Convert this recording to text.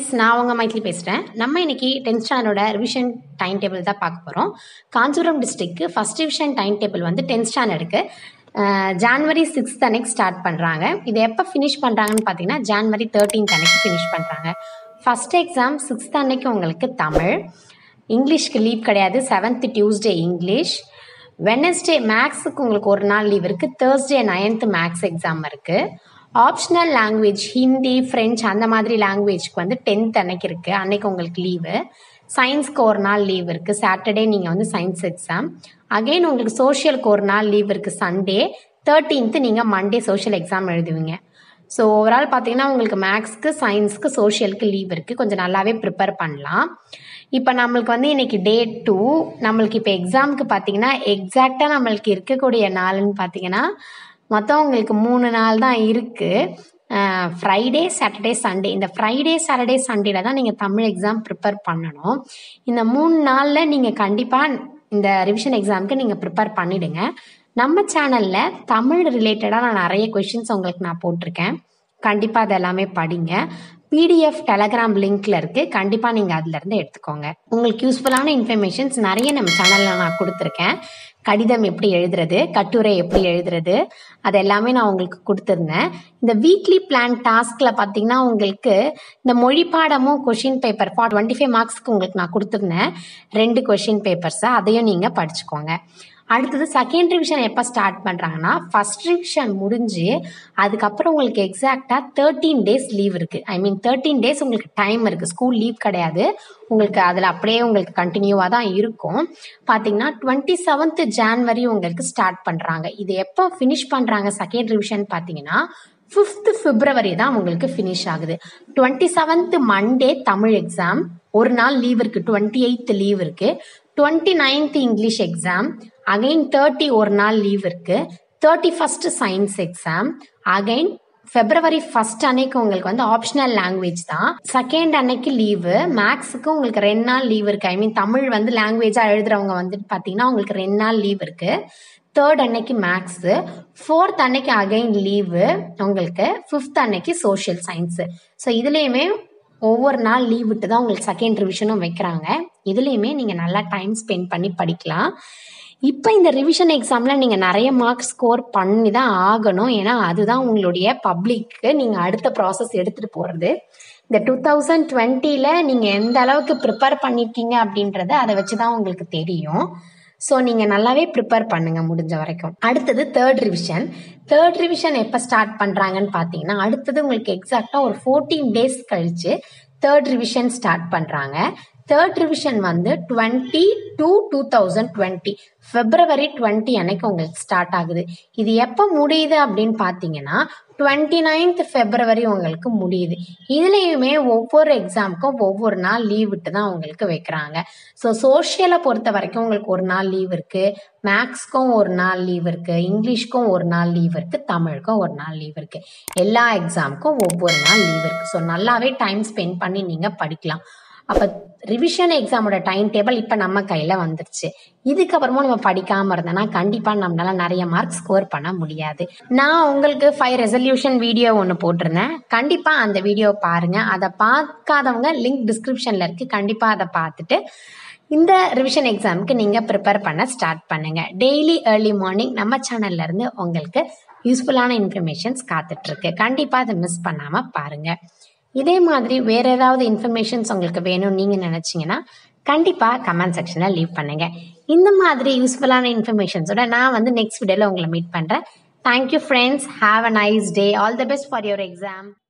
நான் உங்கள் மைத்திலி பேசுகிறேன் நம்ம இன்னைக்கு டென்த் ஸ்டாண்டர்டோட ரிவிஷன் டைம் டேபிள் தான் பார்க்க போகிறோம் காஞ்சிபுரம் டிஸ்ட்ரிக்ட்க்கு ஃபஸ்ட் ரிவிஷன் டைம் டேபிள் வந்து டென்த் ஸ்டாண்டர்டுக்கு ஜான்வரி சிக்ஸ்த் அன்னைக்கு ஸ்டார்ட் பண்ணுறாங்க இது எப்போ ஃபினிஷ் பண்ணுறாங்கன்னு பார்த்தீங்கன்னா ஜான்வரி தேர்ட்டீன்த் அன்னைக்கு ஃபினிஷ் பண்ணுறாங்க ஃபஸ்ட் எக்ஸாம் சிக்ஸ்த் அன்னைக்கு உங்களுக்கு தமிழ் இங்கிலீஷ்க்கு லீவ் கிடையாது செவன்த் டியூஸ்டே இங்கிலீஷ் வெனஸ்டே மேக்ஸுக்கு உங்களுக்கு ஒரு நாள் லீவ் இருக்குது தேர்ஸ்டே நைன்த்து மேக்ஸ் எக்ஸாம் இருக்குது ஆப்ஷனல் லாங்குவேஜ் ஹிந்தி ஃப்ரெஞ்ச் அந்த மாதிரி லாங்குவேஜ்க்கு வந்து டென்த் அன்னைக்கு இருக்குது அன்னைக்கு உங்களுக்கு லீவு சயின்ஸ்க்கு ஒரு நாள் லீவ் இருக்குது சாட்டர்டே நீங்கள் வந்து சயின்ஸ் எக்ஸாம் அகெயின் உங்களுக்கு சோஷியலுக்கு ஒரு நாள் லீவ் இருக்குது சண்டே தேர்ட்டீன்த்து நீங்கள் மண்டே சோஷியல் எக்ஸாம் எழுதுவீங்க ஸோ ஓவரால் பார்த்தீங்கன்னா உங்களுக்கு மேக்ஸ்க்கு சயின்ஸ்க்கு சோஷியலுக்கு லீவ் இருக்குது கொஞ்சம் நல்லாவே ப்ரிப்பேர் பண்ணலாம் இப்போ நம்மளுக்கு வந்து இன்னைக்கு டே டூ நம்மளுக்கு இப்போ எக்ஸாமுக்கு பார்த்தீங்கன்னா எக்ஸாக்டாக நம்மளுக்கு இருக்கக்கூடிய நாள்னு பார்த்தீங்கன்னா மொத்தம் உங்களுக்கு மூணு நாள் தான் இருக்குது ஃப்ரைடே சாட்டர்டே சண்டே இந்த ஃப்ரைடே சாட்டர்டே சண்டேல தான் நீங்கள் தமிழ் எக்ஸாம் ப்ரிப்பேர் பண்ணணும் இந்த மூணு நாளில் நீங்கள் கண்டிப்பாக இந்த ரிவிஷன் எக்ஸாமுக்கு நீங்கள் ப்ரிப்பேர் பண்ணிடுங்க நம்ம சேனலில் தமிழ் ரிலேட்டடாக நான் நிறைய கொஷின்ஸ் உங்களுக்கு நான் போட்டிருக்கேன் கண்டிப்பாக அது எல்லாமே படிங்க பிடிஎஃப் டெலகிராம் லிங்க்ல இருக்கு கண்டிப்பாக நீங்கள் அதுலேருந்து எடுத்துக்கோங்க உங்களுக்கு யூஸ்ஃபுல்லான இன்ஃபர்மேஷன்ஸ் நிறைய நம்ம சேனலில் நான் கொடுத்துருக்கேன் கடிதம் எப்படி எழுதுறது கட்டுரை எப்படி எழுதுறது அது எல்லாமே நான் உங்களுக்கு கொடுத்துருந்தேன் இந்த வீக்லி பிளான் டாஸ்கில் பார்த்தீங்கன்னா உங்களுக்கு இந்த மொழி பாடமும் question paper for twenty five மார்க்ஸ்க்கு உங்களுக்கு நான் கொடுத்துருந்தேன் ரெண்டு கொஷின் பேப்பர்ஸை அதையும் நீங்கள் படிச்சுக்கோங்க அடுத்தது செகண்ட் ரிவிஷன் எப்போ ஸ்டார்ட் பண்ணுறாங்கன்னா ஃபர்ஸ்ட் ரிவிஷன் முடிஞ்சு அதுக்கப்புறம் உங்களுக்கு எக்ஸாக்டாக தேர்ட்டீன் டேஸ் லீவ் இருக்குது ஐ மீன் தேர்ட்டீன் டேஸ் உங்களுக்கு டைம் இருக்குது ஸ்கூல் லீவ் கிடையாது உங்களுக்கு அதில் அப்படியே உங்களுக்கு கண்டினியூவாக தான் இருக்கும் பார்த்தீங்கன்னா டுவெண்ட்டி செவன்த் ஜான்வரி உங்களுக்கு ஸ்டார்ட் பண்ணுறாங்க இது எப்போ ஃபினிஷ் பண்ணுறாங்க செகண்ட் ரிவிஷன் பார்த்தீங்கன்னா ஃபிஃப்த் பிப்ரவரி தான் உங்களுக்கு ஃபினிஷ் ஆகுது twenty seventh Monday Tamil exam ஒரு நாள் லீவ் இருக்கு டுவெண்ட்டி எயித் லீவ் இருக்கு twenty ninth English exam again thirty ஒரு நாள் லீவ் இருக்கு thirty first science exam again February first அன்னைக்கு உங்களுக்கு வந்து ஆப்ஷனல் லாங்குவேஜ் தான் செகண்ட் அன்னைக்கு லீவு மேக்ஸுக்கு உங்களுக்கு ரெண்டு நாள் லீவ் இருக்கு ஐ மீன் தமிழ் வந்து லாங்குவேஜா எழுதுறவங்க வந்துட்டு பார்த்தீங்கன்னா உங்களுக்கு ரெண்டு நாள் லீவ் இருக்கு தேர்ட் அன்னைக்கு மேக்ஸு ஃபோர்த் அன்னைக்கு அகைன் லீவு உங்களுக்கு ஃபிஃப்த் அன்னைக்கு சோஷியல் சயின்ஸு ஸோ இதுலேயுமே ஒவ்வொரு நாள் லீவ் விட்டு தான் உங்களுக்கு செகண்ட் ரிவிஷனும் வைக்கிறாங்க இதுலேயுமே நீங்கள் நல்லா டைம் ஸ்பெண்ட் பண்ணி படிக்கலாம் இப்போ இந்த ரிவிஷன் எக்ஸாமில் நீங்கள் நிறைய மார்க்ஸ் ஸ்கோர் பண்ணி தான் ஆகணும் ஏன்னா அதுதான் உங்களுடைய பப்ளிக்கு நீங்கள் அடுத்த ப்ராசஸ் எடுத்துகிட்டு போகிறது இந்த டூ தௌசண்ட் டுவெண்ட்டியில் நீங்கள் எந்த அளவுக்கு ப்ரிப்பேர் பண்ணியிருக்கீங்க அப்படின்றத அதை வச்சு தான் உங்களுக்கு தெரியும் ஸோ நீங்கள் நல்லாவே ப்ரிப்பேர் பண்ணுங்க முடிஞ்ச வரைக்கும் அடுத்தது தேர்ட் ரிவிஷன் தேர்ட் ரிவிஷன் எப்போ ஸ்டார்ட் பண்ணுறாங்கன்னு பார்த்தீங்கன்னா அடுத்தது உங்களுக்கு எக்ஸாக்டாக ஒரு ஃபோர்டீன் டேஸ் கழிச்சு தேர்ட் ரிவிஷன் ஸ்டார்ட் பண்ணுறாங்க தேர்ட் ரிவிஷன் வந்து twenty two two thousand twenty February twenty அன்னைக்கு உங்களுக்கு ஸ்டார்ட் ஆகுது இது எப்போ முடியுது அப்படின்னு பார்த்தீங்கன்னா டுவெண்ட்டி நைன்த் பிப்ரவரி உங்களுக்கு முடியுது இதுலேயுமே ஒவ்வொரு எக்ஸாமுக்கும் ஒவ்வொரு நாள் லீவ் விட்டு தான் உங்களுக்கு வைக்கிறாங்க ஸோ சோஷியலை பொறுத்த வரைக்கும் உங்களுக்கு ஒரு நாள் லீவ் இருக்கு மேக்ஸ்க்கும் ஒரு நாள் லீவ் இருக்கு இங்கிலீஷ்க்கும் ஒரு நாள் லீவ் இருக்கு தமிழுக்கும் ஒரு நாள் லீவ் இருக்கு எல்லா எக்ஸாமுக்கும் ஒவ்வொரு நாள் லீவ் இருக்கு ஸோ நல்லாவே டைம் ஸ்பெண்ட் பண்ணி நீங்கள் படிக்கலாம் அப்போ ரிவிஷன் எக்ஸாமோட டைம் டேபிள் இப்போ நம்ம கையில் வந்துருச்சு இதுக்கப்புறமும் நம்ம படிக்காமல் இருந்தோம்னா கண்டிப்பாக நம்மளால நிறைய மார்க் ஸ்கோர் பண்ண முடியாது நான் உங்களுக்கு ஃபைவ் ரெசல்யூஷன் வீடியோ ஒன்று போட்டிருந்தேன் கண்டிப்பாக அந்த வீடியோ பாருங்கள் அதை பார்க்காதவங்க லிங்க் டிஸ்கிரிப்ஷனில் இருக்குது கண்டிப்பாக அதை பார்த்துட்டு இந்த ரிவிஷன் எக்ஸாமுக்கு நீங்கள் ப்ரிப்பேர் பண்ண ஸ்டார்ட் பண்ணுங்க டெய்லி ஏர்லி மார்னிங் நம்ம சேனல்ல இருந்து உங்களுக்கு யூஸ்ஃபுல்லான இன்ஃபர்மேஷன்ஸ் காத்துட்ருக்கு கண்டிப்பாக அதை மிஸ் பண்ணாமல் பாருங்கள் இதே மாதிரி வேற ஏதாவது இன்ஃபர்மேஷன்ஸ் உங்களுக்கு வேணும்னு நீங்கள் நினச்சிங்கன்னா கண்டிப்பாக கமெண்ட் செக்ஷனில் லீவ் பண்ணுங்க இந்த மாதிரி யூஸ்ஃபுல்லான இன்ஃபர்மேஷன்ஸோட நான் வந்து நெக்ஸ்ட் வீடியோவில் உங்களை மீட் பண்ணுறேன் thank you friends have a nice day all the best for your exam